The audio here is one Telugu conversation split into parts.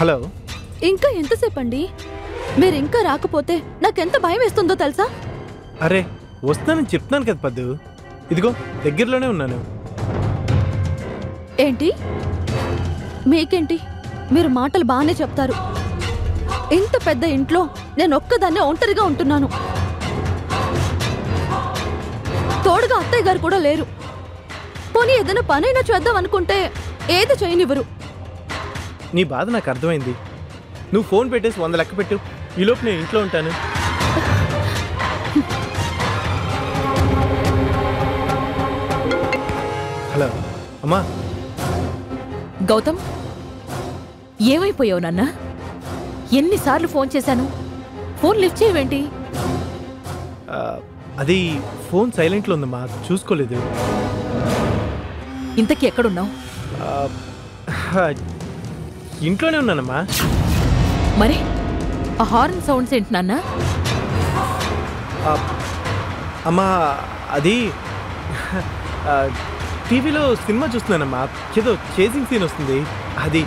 హలో ఇంకా ఎంతసేపు అండి మీరు ఇంకా రాకపోతే నాకెంత భయం వేస్తుందో తెలుసా అరే వస్తానని చెప్తున్నాను కదా పద్దు ఇదిగో దగ్గరలోనే ఉన్నాను ఏంటి మీకేంటి మీరు మాటలు బాగానే చెప్తారు ఇంత పెద్ద ఇంట్లో నేను ఒక్కదాన్నే ఒంటరిగా ఉంటున్నాను తోడుగా అత్తయ్య గారు కూడా లేరు పోనీ ఏదైనా పనైనా చేద్దాం అనుకుంటే ఏది చేయనివ్వరు నీ బాధ నాకు అర్థమైంది నువ్వు ఫోన్ పెట్టేసి వంద లెక్క పెట్టు ఈలోపు నేను ఇంట్లో ఉంటాను హలో అమ్మా గౌతమ్ ఏమైపోయావు నాన్న ఎన్నిసార్లు ఫోన్ చేశాను ఫోన్ లిఫ్ట్ చేయవేంటి ఆ, అది ఫోన్ సైలెంట్లో ఉందమ్మా చూసుకోలేదు ఇంతకీ ఎక్కడున్నావు ఆ, హ, ఇంట్లోనే ఉన్నానమ్మా మరి ఆ హార్న్ సౌండ్స్ ఏంటి నాన్న ఆ, అమ్మా అది ఆ, టీవీలో సినిమా చూస్తున్నానమ్మా ఏదో చేసింగ్ సీన్ వస్తుంది అది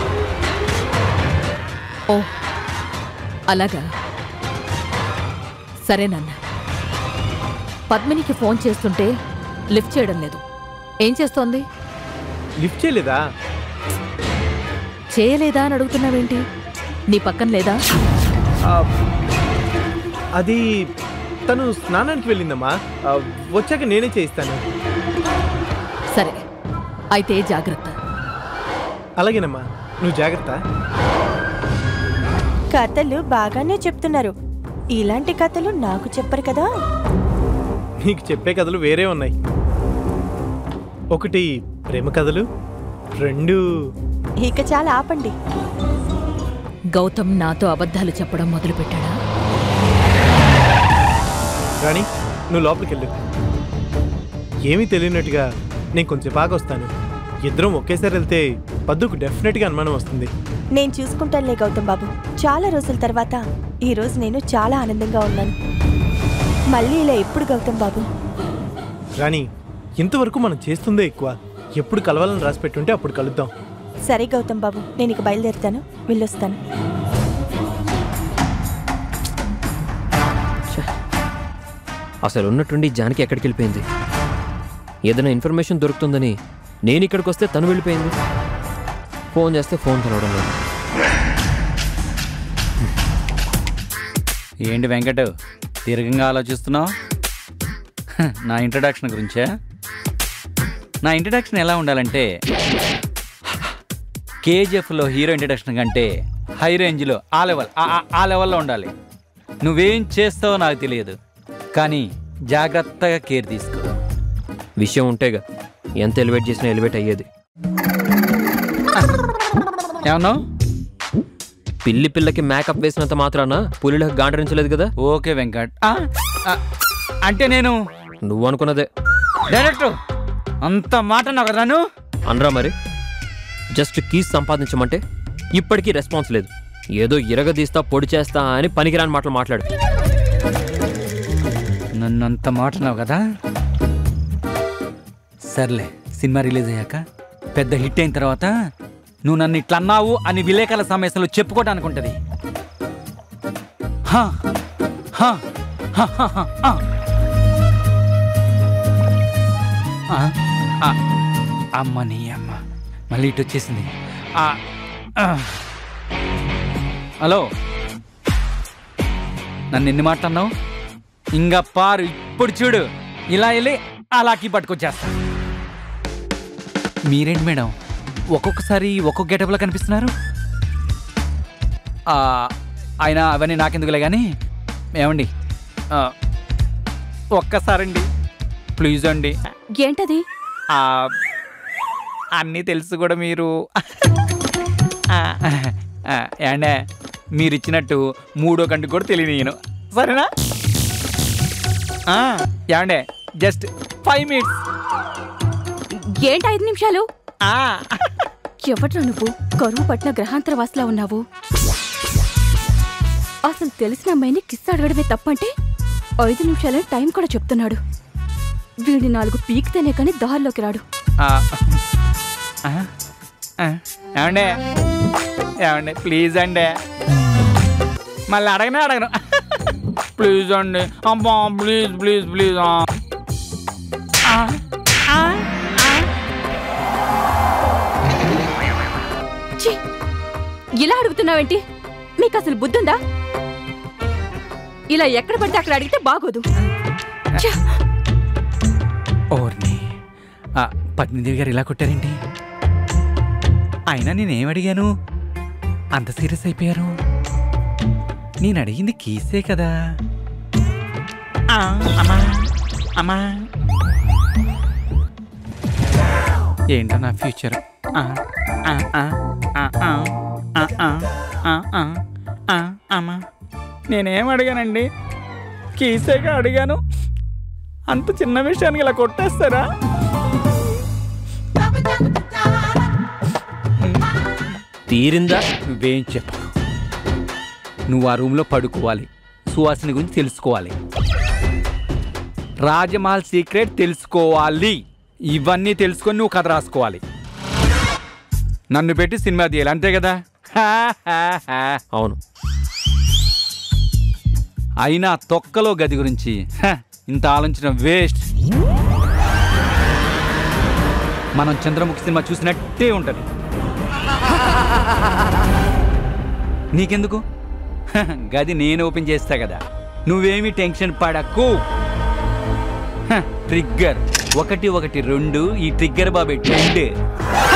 ఓ అలాగా సరే నాన్న పద్మినికి ఫోన్ చేస్తుంటే లిఫ్ట్ చేయడం లేదు ఏం చేస్తోంది లిఫ్ట్ చేయలేదా చేయలేదా అని అడుగుతున్నావేంటి నీ పక్కన లేదా ఆ, అది తను స్నానానికి వెళ్ళిందమ్మా ఆ, వచ్చాక నేనే చేయిస్తాను సరే అయితే జాగ్రత్త అలాగేనమ్మా నువ్వు జాగ్రత్త కథలు బాగానే చెప్తున్నారు ఇలాంటి కథలు నాకు చెప్పరు కదా నీకు చెప్పే కథలు వేరే ఉన్నాయి ఒకటి ప్రేమ కథలు రెండు ఇక చాలా ఆపండి గౌతమ్ నాతో అబద్ధాలు చెప్పడం మొదలుపెట్టాడా రాణి నువ్వు లోపలికి వెళ్ళు ఏమీ తెలియనట్టుగా నేను కొంచెం బాగా వస్తాను ఇద్దరం ఒకేసారి వెళ్తే పద్దుకు డెఫినెట్గా అనుమానం వస్తుంది నేను చూసుకుంటానులే గౌతమ్ బాబు చాలా రోజుల తర్వాత ఈ రోజు నేను చాలా ఆనందంగా ఉన్నాను మళ్ళీ ఇలా ఎప్పుడు గౌతమ్ బాబు రాణి ఇంతవరకు మనం చేస్తుందే ఎక్కువ ఎప్పుడు కలవాలని రాసి పెట్టుంటే అప్పుడు కలుద్దాం సరే గౌతమ్ బాబు నేను ఇక బయలుదేరుతాను వెళ్ళొస్తాను అసలు ఉన్నట్టుండి జానకి ఎక్కడికి వెళ్ళిపోయింది ఏదైనా ఇన్ఫర్మేషన్ దొరుకుతుందని నేను ఇక్కడికి వస్తే తను వెళ్ళిపోయింది ఫోన్ చేస్తే ఫోన్ కలవడం లేదు ఏంటి వెంకట్ దీర్ఘంగా ఆలోచిస్తున్నావు హ, నా ఇంట్రడక్షన్ గురించా నా ఇంట్రడక్షన్ ఎలా ఉండాలంటే కేజీఎఫ్లో హీరో ఇంట్రడక్షన్ కంటే హై రేంజ్లో ఆ లెవెల్ ఆ- ఆ- ఆ లెవెల్లో ఉండాలి నువ్వేం చేస్తావో నాకు తెలియదు కానీ జాగ్రత్తగా కేర్ తీసుకో విషయం ఉంటేగా ఎంత ఎలివేట్ చేసినా ఎలివేట్ అయ్యేది ఏమన్నావు పిల్లి పిల్లకి మేకప్ వేసినంత మాత్రాన పులిలకు గాండరించలేదు కదా ఓకే వెంకట్ ఆ, ఆ, అంటే నేను నువ్వు అనుకున్నదే డైరెక్టర్ అంత మాట నాకు రాను అనరా మరి జస్ట్ కీస్ సంపాదించమంటే ఇప్పటికీ రెస్పాన్స్ లేదు ఏదో ఇరగదీస్తా పొడి చేస్తా అని పనికిరాని మాటలు మాట్లాడు నన్ను అంత మాట అన్నావు కదా సర్లే సినిమా రిలీజ్ అయ్యాక పెద్ద హిట్ అయిన తర్వాత నువ్వు నన్ను ఇట్లా అన్నావు అని విలేకరుల సమస్యలు చెప్పుకోవడానికి ఉంటుంది హా, హా, హా, హా, హా, ఆ. ఆ, ఆ, అమ్మ నీ అమ్మ మళ్ళీ ఇటు వచ్చేసింది ఆ, ఆ. హలో నన్ను ఎన్ని మాటలు అన్నావు ఇంకా పారు ఇప్పుడు చూడు ఇలా వెళ్ళి అలాకి పట్టుకొచ్చేస్తా మీరేంటి మేడం ఒక్కొక్కసారి ఒక్కొక్క గెటప్లో కనిపిస్తున్నారు ఆ, ఆయన అవన్నీ నాకెందుకులే కానీ ఏమండి ఆ, ఒక్కసారండి ప్లీజ్ అండి ఏంటది ఆ, అన్నీ తెలుసు కూడా మీరు ఆ, ఆ, ఏండే మీరు ఇచ్చినట్టు మూడో కంటికి కూడా తెలియనియను సరేనా ఆ, ఏమండే జస్ట్ ఫైవ్ మినిట్స్ ఏంటి ఐదు నిమిషాలు ఎవట్రా నువ్వు కరువు పట్టిన గ్రహాంతర వాసిలా ఉన్నావు అసలు తెలిసిన అమ్మాయిని కిస్ అడగడమే తప్పంటే ఐదు నిమిషాలని టైం కూడా చెప్తున్నాడు వీడి నాలుగు పీకితేనే కానీ దారిలోకి రాడు ఏమండే ఏమండి ప్లీజ్ అండి మళ్ళీ అడగనే అడగను ప్లీజ్ అండి అమ్మా ప్లీజ్ ప్లీజ్ ప్లీజ్ ఛీ! ఇలా అడుగుతున్నావేంటి మీకు అసలు బుద్ధుందా ఇలా ఎక్కడ పడితే అక్కడ అడిగితే బాగోదు ఛ! ఓర్ని ఆ, పద్మిదేవి గారు ఇలా కొట్టారేంటి అయినా నేనేం అడిగాను అంత సీరియస్ అయిపోయారు నేను అడిగింది కీసే కదా ఆ, అమ్మా అమ్మా ఏంటో నా ఫ్యూచర్ ఆ, ఆ, ఆ, ఆ, ఆ, ఆ, ఆ, ఆ, ఆ, ఆ, అమ్మా నేనేం అడిగానండి కీసేగా అడిగాను అంత చిన్న విషయానికి ఇలా కొట్టేస్తారా తీరిందా నువ్వేం చెప్పు నువ్వు ఆ రూమ్లో పడుకోవాలి సువాసిని గురించి తెలుసుకోవాలి రాజమహల్ సీక్రెట్ తెలుసుకోవాలి ఇవన్నీ తెలుసుకొని నువ్వు కథ రాసుకోవాలి నన్ను పెట్టి సినిమా తీయాలి అంతే కదా అవును అయినా తొక్కలో గది గురించి హ, ఇంత ఆలోచన వేస్ట్ మనం చంద్రముఖి సినిమా చూసినట్టే ఉంటది నీకెందుకు హ, గది నేను ఓపెన్ చేస్తా కదా నువ్వేమి టెన్షన్ పడకు హ, ట్రిగ్గర్ ఒకటి ఒకటి రెండు ఈ ట్రిగ్గర్ బాబే ట్రెండ్